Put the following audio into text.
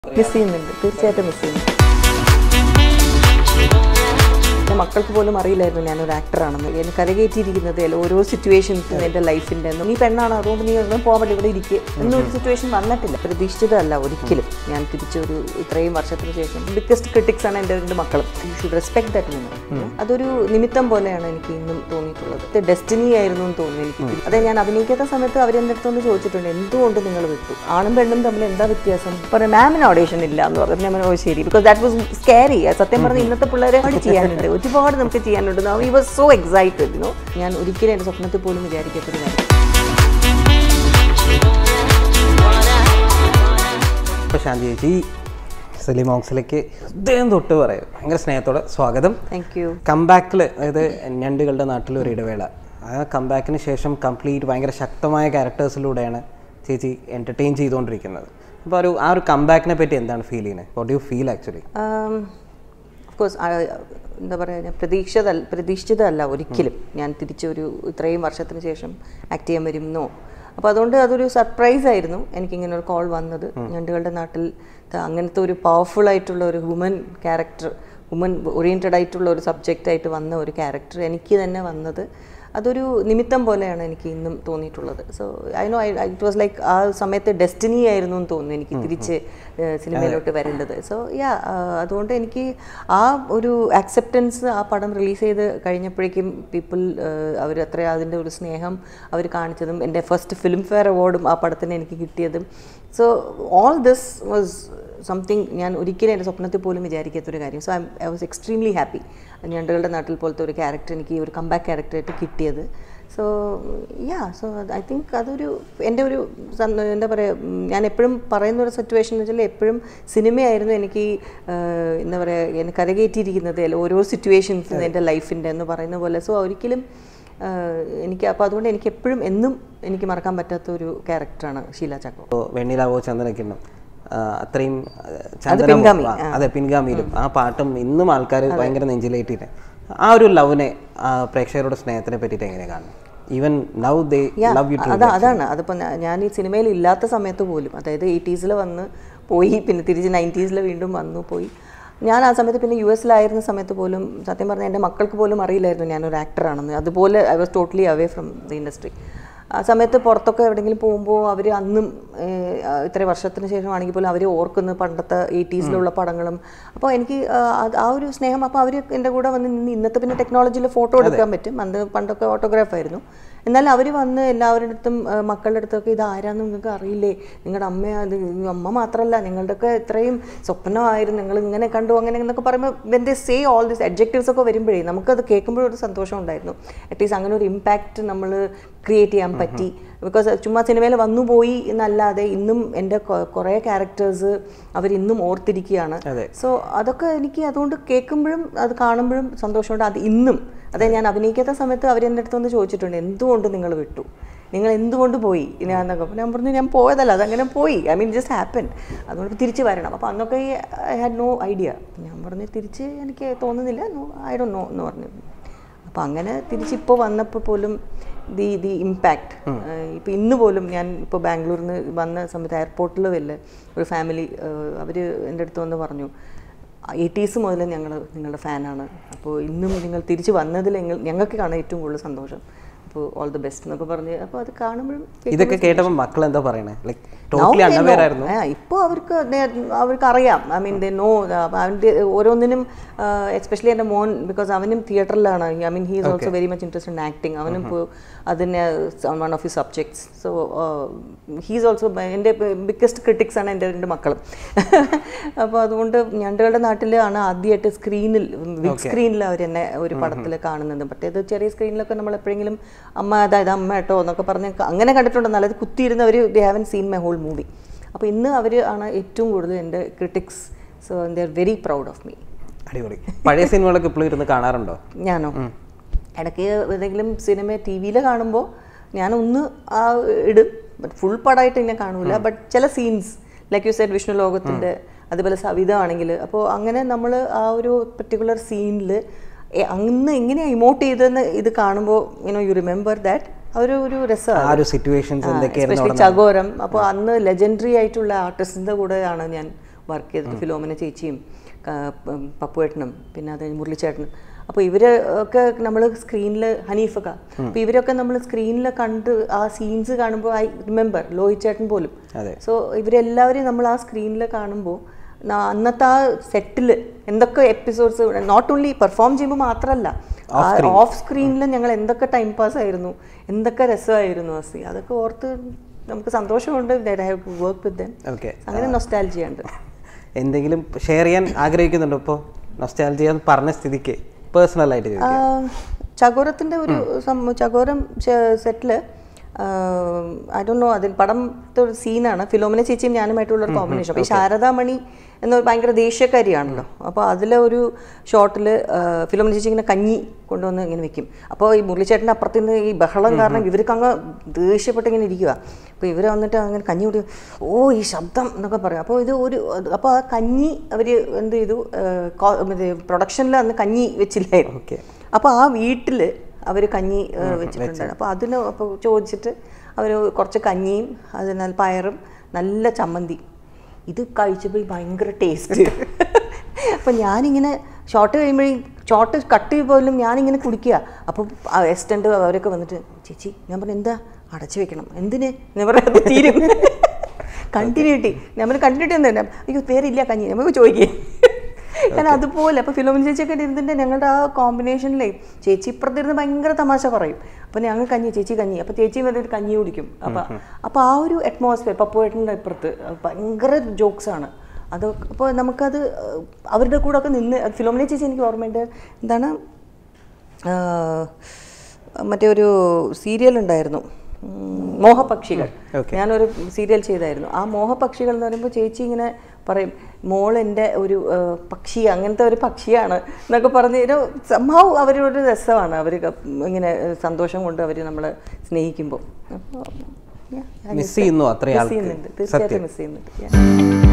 Miss ചെയ്യുന്നുണ്ട് തീർച്ചയായിട്ടും miss ചെയ്യുന്നു എൻ്റെ മക്കൾക്ക് പോലും അറിയില്ലായിരുന്നു ഞാനൊരു ആക്ടറാണെന്ന് എനിക്ക് കരകയറ്റിയിരിക്കുന്നത് അല്ല ഓരോ സിറ്റുവേഷൻസും എൻ്റെ ലൈഫിൻ്റെ നീ പെണ്ണാണ് അതുകൊണ്ട് നീ ഒന്നും പോകാൻ പറ്റില്ല ഇവിടെ ഇരിക്കുക എന്നൊരു സിറ്റുവേഷൻ വന്നിട്ടില്ല പ്രതീക്ഷിതമല്ല ഒരിക്കലും ഞാൻ തിരിച്ചൊരു ഇത്രയും വർഷത്തിന് ശേഷം ബിഗ്ഗസ്റ്റ് ക്രിട്ടിക്സ് ആണ് എൻ്റെ രണ്ട് മക്കളും you should respect that woman അതൊരു നിമിത്തം പോലെയാണ് എനിക്ക് ഇന്നും തോന്നിയിട്ടുള്ളത് ഇത് ഡെസ്റ്റിനി ആയിരുന്നു എന്ന് തോന്നുന്നു എനിക്ക് അതെ ഞാൻ അഭിനയിക്കാത്ത സമയത്ത് അവരെൻ്റെ അടുത്തൊന്ന് ചോദിച്ചിട്ടുണ്ട് എന്തുകൊണ്ട് നിങ്ങൾ വിട്ടു ആണും പെണ്ണും തമ്മിൽ എന്താ വ്യത്യാസം പറഞ്ഞു മാമിന് ഓഡീഷൻ ഇല്ല എന്ന് പറഞ്ഞു ഞാൻ പറഞ്ഞു, ഓ ശരി ബിക്കോസ് ദാറ്റ് വാസ് സ്കാരി സത്യം പറഞ്ഞ ഇന്നത്തെ പിള്ളേരെ ഒരുപാട് ചെയ്യാനുണ്ട് ഒരുപാട് നമുക്ക് ചെയ്യാനുണ്ട് ഈ വാസ് സോ എക്സൈറ്റഡ് യുനോ ഞാൻ ഒരിക്കലും എൻ്റെ സ്വപ്നത്തിൽ പോലും വിചാരിക്കാത്തൊരു കാര്യം ഇപ്പോൾ ശാന്തി ചേച്ചി സലീം ഓക്സിലേക്ക് ഹൃദയം തൊട്ട് പറയും ഭയങ്കര സ്നേഹത്തോടെ സ്വാഗതം താങ്ക് യു കംബാക്കിൽ അതായത് ഞണ്ടുകളുടെ നാട്ടിൽ ഒരു ഇടവേള ആ കംബാക്കിന് ശേഷം കംപ്ലീറ്റ് ഭയങ്കര ശക്തമായ ക്യാരക്ടേഴ്സിലൂടെയാണ് ചേച്ചി എൻ്റർടൈൻ ചെയ്തുകൊണ്ടിരിക്കുന്നത് അപ്പോൾ ഒരു ആ ഒരു കംബാക്കിനെ പറ്റി എന്താണ് ഫീൽ ചെയ്യുന്നത് what you feel actually course എന്താ പറയുക ഞാൻ പ്രതീക്ഷിത പ്രതീക്ഷിതമല്ല ഒരിക്കലും ഞാൻ തിരിച്ചൊരു ഇത്രയും വർഷത്തിന് ശേഷം ആക്ട് ചെയ്യാൻ വരുന്നോ അപ്പോൾ അതുകൊണ്ട് അതൊരു സർപ്രൈസ് ആയിരുന്നു എനിക്കിങ്ങനെ ഒരു കോൾ വന്നത് ഞണ്ടുകളുടെ നാട്ടിൽ ത- അങ്ങനത്തെ ഒരു പവർഫുൾ ആയിട്ടുള്ള ഒരു വുമൻ ക്യാരക്ടർ വുമൻ ഓറിയൻറ്റഡ് ആയിട്ടുള്ള ഒരു സബ്ജക്റ്റ് ആയിട്ട് വന്ന ഒരു ക്യാരക്ടർ എനിക്ക് തന്നെ വന്നത് അതൊരു നിമിത്തം പോലെയാണ് എനിക്ക് ഇന്നും തോന്നിയിട്ടുള്ളത് so I know I it was like ആ സമയത്ത് ഡെസ്റ്റിനി ആയിരുന്നു എന്ന് തോന്നുന്നു എനിക്ക് തിരിച്ച് ഏഹ്, സിനിമയിലോട്ട് വരേണ്ടത് സോ യാ അതുകൊണ്ട് എനിക്ക് ആ ഒരു ആക്സെപ്റ്റൻസ് ആ പടം റിലീസ് ചെയ്ത് കഴിഞ്ഞപ്പോഴേക്കും പീപ്പിൾ അവർ അത്ര അതിൻ്റെ ഒരു സ്നേഹം അവർ കാണിച്ചതും എൻ്റെ ഫസ്റ്റ് ഫിലിം ഫെയർ അവാർഡും ആ പടത്തിന് എനിക്ക് കിട്ടിയതും so all this was something ഞാൻ ഒരിക്കലും എൻ്റെ സ്വപ്നത്തിൽ പോലും വിചാരിക്കാത്തൊരു കാര്യം so I I was extremely happy ഞണ്ടുകളുടെ നാട്ടിൽ പോലത്തെ ഒരു ക്യാരക്ടർ എനിക്ക് ഒരു കമ്പാക്ക് ക്യാരക്ടറായിട്ട് കിട്ടിയത് so ya so I think അതൊരു എൻ്റെ ഒരു സന്ത- എന്താ പറയുക ഉം, ഞാൻ എപ്പോഴും പറയുന്ന ഒരു സിറ്റുവേഷൻ എന്ന് വെച്ചാൽ എപ്പോഴും സിനിമയായിരുന്നു എനിക്ക് ആ, എന്താ പറയുക എന്നെ കരകയറ്റിയിരിക്കുന്നത് അല്ല ഓരോ സിറ്റുവേഷൻസും എൻ്റെ ലൈഫിൻ്റെ എന്ന് പറയുന്ന പോലെ സോ ഒരിക്കലും ആ, എനിക്ക് അപ്പോൾ അതുകൊണ്ട് എനിക്ക് എപ്പോഴും എന്നും എനിക്ക് മറക്കാൻ പറ്റാത്ത ഒരു ക്യാരക്ടറാണ് ഷീല ചാക്കോ ഇപ്പോൾ വെണ്ണിലാവോ ചന്ദനക്കിണ്ണം ആ, അത്രയും ആ, അത് ചന്ദനം പിൻഗാമി, ആ, അതെ പിൻഗാമിയിലും ആ പാട്ടും ഇന്നും ആൾക്കാർ ഭയങ്കര നെഞ്ചിലേറ്റിട്ട് ആ ഒരു ലവിനെ പ്രേക്ഷകരുടെ സ്നേഹത്തിനെ പറ്റിയിട്ട് എങ്ങനെ കാണും even now they love you too അതാ അതാണ് അതിപ്പോൾ ഞാൻ ഈ സിനിമയിൽ ഇല്ലാത്ത സമയത്ത് പോലും അതായത് എയ്റ്റീസിൽ വന്ന് പോയി പിന്നെ തിരിച്ച് നയൻറ്റീസിൽ വീണ്ടും വന്നു പോയി ഞാൻ ആ സമയത്ത് പിന്നെ യു എസിലായിരുന്ന സമയത്ത് പോലും സത്യം പറഞ്ഞാൽ എൻ്റെ മക്കൾക്ക് പോലും അറിയില്ലായിരുന്നു ഞാനൊരു ആക്ടറാണെന്ന് അതുപോലെ I was totally away from the industry ആ സമയത്ത് പുറത്തൊക്കെ എവിടെയെങ്കിലും പോകുമ്പോൾ അവർ അന്നും ഏഹ്, ആ, ഇത്ര വർഷത്തിന് ശേഷമാണെങ്കിൽ പോലും അവർ ഓർക്കുന്ന പണ്ടത്തെ എയ്റ്റീസിലുള്ള പടങ്ങളും അപ്പോൾ എനിക്ക് ആ, അത് ആ ഒരു സ്നേഹം അപ്പോൾ അവർ എൻ്റെ കൂടെ വന്ന് നിന്ന് ഇന്നത്തെ പിന്നെ ടെക്നോളജിയിൽ ഫോട്ടോ എടുക്കാൻ പറ്റും അന്ന് പണ്ടൊക്കെ ഓട്ടോഗ്രാഫ് ആയിരുന്നു എന്നാൽ അവർ വന്ന് എല്ലാവരുടെ അടുത്തും ആ, മക്കളുടെ അടുത്തൊക്കെ ഇത് ആരാന്ന് നിങ്ങൾക്ക് അറിയില്ലേ നിങ്ങളുടെ അമ്മ അത് അമ്മ മാത്രമല്ല നിങ്ങളുടെയൊക്കെ ഇത്രയും സ്വപ്നമായിരുന്നു നിങ്ങൾ ഇങ്ങനെ കണ്ടു അങ്ങനെ എന്നൊക്കെ പറയുമ്പോൾ when they say all this adjectives ഒക്കെ വരുമ്പോഴേ നമുക്കത് കേൾക്കുമ്പോഴും ഒരു സന്തോഷം ഉണ്ടായിരുന്നു അറ്റ്ലീസ്റ്റ് അങ്ങനെ ഒരു ഇമ്പാക്റ്റ് നമ്മൾ ക്രിയേറ്റ് ചെയ്യാൻ പറ്റി ബിക്കോസ് ചുമ്മാ സിനിമയിൽ വന്നു പോയി എന്നല്ലാതെ ഇന്നും എൻ്റെ കൊ- കുറേ ക്യാരക്ടേഴ്സ് അവരിന്നും ഓർത്തിരിക്കുകയാണ് അതെ. സോ അതൊക്കെ എനിക്ക് അതുകൊണ്ട് കേൾക്കുമ്പോഴും അത് കാണുമ്പോഴും സന്തോഷമുണ്ട് അത് ഇന്നും അതെ ഞാൻ അഭിനയിക്കാത്ത സമയത്ത് അവരെൻ്റെ അടുത്ത് വന്ന് ചോദിച്ചിട്ടുണ്ട് എന്തുകൊണ്ട് നിങ്ങൾ വിട്ടു നിങ്ങൾ എന്തുകൊണ്ട് പോയി ഞാനൊക്കെ അപ്പോൾ ഞാൻ പറഞ്ഞു ഞാൻ പോയതല്ല അതങ്ങനെ പോയി ഐ മീൻ ജസ്റ്റ് ഹാപ്പൻ അതുകൊണ്ട് തിരിച്ച് വരണം അപ്പോൾ അന്നൊക്കെ ഐ ഹാഡ് നോ ഐഡിയ ഞാൻ പറഞ്ഞു തിരിച്ച് എനിക്ക് തോന്നുന്നില്ല നോ ഐ ഡോ നോ എന്ന് പറഞ്ഞു അപ്പോൾ അങ്ങനെ തിരിച്ചിപ്പോൾ വന്നപ്പോൾ പോലും ദി ദി ഇമ്പാക്റ്റ് ഇപ്പോൾ ഇന്ന് പോലും ഞാൻ ഇപ്പോൾ ബാംഗ്ലൂരിൽ നിന്ന് വന്ന സമയത്ത് എയർപോർട്ടിൽ വല്ല ഒരു ഫാമിലി അവർ എൻ്റെ അടുത്ത് വന്ന് പറഞ്ഞു എയ്റ്റീസ് മുതൽ ഞങ്ങൾ നിങ്ങളുടെ ഫാനാണ് അപ്പോൾ ഇന്നും നിങ്ങൾ തിരിച്ച് വന്നതിൽ ഞങ്ങൾ ഞങ്ങൾക്കാണ് ഏറ്റവും കൂടുതൽ സന്തോഷം അപ്പോൾ ഓൾ ദി ബെസ്റ്റ് എന്നൊക്കെ പറഞ്ഞ് അപ്പോൾ അത് കാണുമ്പോഴും ഇതൊക്കെ കേട്ടപ്പോൾ മക്കൾ എന്താ പറയണേ ലൈക്ക് ടോട്ടലി അൺഅവെയർ ആയിരുന്നു ഇപ്പോൾ അവർക്ക് they- അവർക്ക് അറിയാം ഐ മീൻ ദേ നോ അവൻ്റെ ഓരോന്നിനും എസ്പെഷ്യലി എൻ്റെ മോൻ ബിക്കോസ് അവനും തിയേറ്ററിലാണ് I mean he is also very much interest in acting അവനും ഇപ്പോൾ അതിന് one of his subjects so he's also എൻ്റെ ബിഗ്ഗസ്റ്റ് ക്രിട്ടിക്സ് ആണ് എൻ്റെ രണ്ട് മക്കളും അപ്പോൾ അതുകൊണ്ട് ഞണ്ടുകളുടെ നാട്ടിലാണ് ആദ്യമായിട്ട് സ്ക്രീനിൽ ബിഗ് സ്ക്രീനിൽ അവർ എന്നെ ഒരു പടത്തിൽ കാണുന്നത് മറ്റേത് ചെറിയ സ്ക്രീനിലൊക്കെ നമ്മൾ എപ്പോഴെങ്കിലും അമ്മ അതായത് അമ്മ കേട്ടോ എന്നൊക്കെ പറഞ്ഞ് ക- അങ്ങനെ കണ്ടിട്ടുണ്ട് നല്ലത് കുത്തിയിരുന്ന് അവർ they haven't seen my whole movie അപ്പോൾ ഇന്ന് അവർ ആണ് ഏറ്റവും കൂടുതൽ എൻ്റെ critics so they are very proud of me അടിപൊളി പഴയ സിനിമകളൊക്കെ ഇപ്പോഴും ഇരുന്ന് കാണാറുണ്ടോ ഞാനോ ഇടയ്ക്ക് ഏതെങ്കിലും സിനിമ ടി വിയിൽ കാണുമ്പോൾ ഞാനൊന്ന് ആ ഇടും ബട്ട് ഫുൾ പടമായിട്ട് ഇങ്ങനെ കാണൂല ബട്ട് ചില scenes like you said Vishnu ലോകത്തിൻ്റെ അതുപോലെ സവിത ആണെങ്കിൽ അപ്പോൾ അങ്ങനെ നമ്മൾ ആ ഒരു പെർട്ടിക്കുലർ സീനിൽ അന്ന് എങ്ങനെയാണ് ഇമോട്ട് ചെയ്തതെന്ന് ഇത് കാണുമ്പോൾ യുനോ യു റിമെമ്പർ ദാറ്റ് ഒരു ഒരു ആ രസമാണ് ഒരു സിറ്റുവേഷൻസ് എന്തൊക്കെയായിരുന്നു എസ്പെഷ്യലി ചകോരം അപ്പോൾ അന്ന് ലെജൻഡറി ആയിട്ടുള്ള ആർട്ടിസ്റ്റിൻ്റെ കൂടെയാണ് ഞാൻ വർക്ക് ചെയ്തിട്ട് ഫിലോമിന ചേച്ചിയും ക- പ- പപ്പുവേട്ടനും പിന്നെ അത് കഴിഞ്ഞ് മുരളിച്ചേട്ടനും അപ്പോൾ ഇവർ ഒക്കെ നമ്മൾ സ്ക്രീനിൽ ഹനീഫൊക്കെ അപ്പോൾ ഇവരൊക്കെ നമ്മൾ സ്ക്രീനിൽ കണ്ട് ആ സീൻസ് കാണുമ്പോൾ ഐ റിമെമ്പർ ലോഹിത് ചേട്ടൻ പോലും അതെ സോ ഇവരെല്ലാവരെയും നമ്മൾ ആ സ്ക്രീനിൽ കാണുമ്പോൾ ന- അന്നത്തെ ആ സെറ്റിൽ എന്തൊക്കെ എപ്പിസോഡ്സ് നോട്ട് ഓൺലി പെർഫോം ചെയ്യുമ്പോൾ മാത്രമല്ല ഓഫ് സ്ക്രീനിൽ ഞങ്ങൾ എന്തൊക്കെ ടൈം പാസ് ആയിരുന്നു എന്തൊക്കെ രസമായിരുന്നു അസി അതൊക്കെ ഓർത്ത് നമുക്ക് സന്തോഷമുണ്ട് വർക്ക് വിത്ത് ദൻ ഓക്കെ അങ്ങനെ നൊസ്റ്റാലജി ഉണ്ട് എന്തെങ്കിലും ഷെയർ ചെയ്യാൻ ആഗ്രഹിക്കുന്നുണ്ടോ ഇപ്പോൾ നൊസ്റ്റാലജി എന്ന് പറഞ്ഞ സ്ഥിതിക്ക് പേഴ്സണൽ ആയിട്ട് ചോദിക്കാം. ആ, ചകോരത്തിൻ്റെ ഒരു സം- ചകോരം സെറ്റിൽ ഐ ഡോ നോ അതിൽ പടത്തെ ഒരു സീനാണ് ഫിലോമിന ചേച്ചിയും ഞാനുമായിട്ടുള്ള ഒരു കോമ്പിനേഷൻ അപ്പോൾ ഈ ശാരദാമണി എന്ന ഒരു ഭയങ്കര ദേഷ്യക്കാരിയാണല്ലോ അപ്പോൾ അതിലെ ഒരു ഷോട്ടിൽ ഫിലോമിന ചേച്ചി ഇങ്ങനെ കഞ്ഞി കൊണ്ടുവന്ന് ഇങ്ങനെ വെക്കും അപ്പോൾ ഈ മുരളിച്ചേട്ടൻ്റെ അപ്പുറത്ത് നിന്ന് ഈ ബഹളം കാരണം ഇവർക്ക് അങ്ങ് ദേഷ്യപ്പെട്ട് ഇങ്ങനെ ഇരിക്കുക അപ്പോൾ ഇവർ വന്നിട്ട് അങ്ങനെ കഞ്ഞി കുടി ഓ ഈ ശബ്ദം എന്നൊക്കെ പറയും അപ്പോൾ ഇത് ഒരു അപ്പോൾ ആ കഞ്ഞി അവർ എന്ത് ചെയ്തു പ്രൊഡക്ഷനിൽ അന്ന് കഞ്ഞി വെച്ചില്ലായിരുന്നു ഓക്കെ അപ്പോൾ ആ വീട്ടിൽ അവർ കഞ്ഞി ഏഹ്, വെച്ചിട്ടുണ്ടായിരുന്നു അപ്പോൾ അതിന് അപ്പോൾ ചോദിച്ചിട്ട് അവർ കുറച്ച് കഞ്ഞിയും അതിനാൽ പയറും നല്ല ചമ്മന്തി ഇത് കഴിച്ചപ്പോൾ ഭയങ്കര ടേസ്റ്റ് അപ്പം ഞാനിങ്ങനെ ഷോർട്ട് കഴിയുമ്പോഴേ ഷോർട്ട് കട്ട് പോലും ഞാനിങ്ങനെ കുടിക്കുക അപ്പം എസ്റ്റൻ്റ് അവരൊക്കെ വന്നിട്ട് ചേച്ചി ഞാൻ പറഞ്ഞു എന്താ അടച്ചു വെക്കണം എന്തിന് ഞാൻ പറയാം തീരും കണ്ടിന്യൂറ്റി നമ്മൾ കണ്ടിന്യൂറ്റി എന്താ അയ്യോ പേരില്ല കഞ്ഞി നമുക്ക് ചോദിക്കേ കാരണം അതുപോലെ അപ്പോൾ ഫിലോമിൻ ചേച്ചിയൊക്കെ ഇരുന്നിട്ട് ഞങ്ങളുടെ ആ കോമ്പിനേഷനിലേ ചേച്ചി ഇപ്പുറത്തിരുന്ന് ഭയങ്കര തമാശ പറയും അപ്പോൾ ഞങ്ങൾ കഞ്ഞി ചേച്ചി കഞ്ഞി അപ്പോൾ ചേച്ചി വന്നിട്ട് കഞ്ഞി കുടിക്കും അപ്പോൾ അപ്പോൾ ആ ഒരു അറ്റ്മോസ്ഫിയർ പപ്പുവേട്ടൻ്റെ ഇപ്പുറത്ത് ഭയങ്കര ജോക്സാണ് അത് അപ്പോൾ നമുക്കത് ഏഹ്, അവരുടെ കൂടെ ഒക്കെ നിന്ന് ഫിലോമിന ചേച്ചി എനിക്ക് ഓർമ്മയുണ്ട് എന്താണ് ആഹ്, മറ്റേ ഒരു സീരിയൽ ഉണ്ടായിരുന്നു ഉം, മോഹപക്ഷികൾ ഞാനൊരു സീരിയൽ ചെയ്തായിരുന്നു ആ മോഹപക്ഷികൾ എന്ന് പറയുമ്പോൾ ചേച്ചി ഇങ്ങനെ പറയും മോൾ എൻ്റെ ഒരു ആഹ്, പക്ഷി അങ്ങനത്തെ ഒരു പക്ഷിയാണ് എന്നൊക്കെ പറഞ്ഞ് ഒരു സംഭവം അവരൊരു രസമാണ് അവർ ഇങ്ങനെ സന്തോഷം കൊണ്ട് അവർ നമ്മളെ സ്നേഹിക്കുമ്പോൾ അപ്പോൾ മിസ് ചെയ്യുന്നു അത്രയും മിസ് ആൾക്ക് ചെയ്യുന്നുണ്ട് തീർച്ചയായിട്ടും മിസ് ചെയ്യുന്നുണ്ട് Yeah.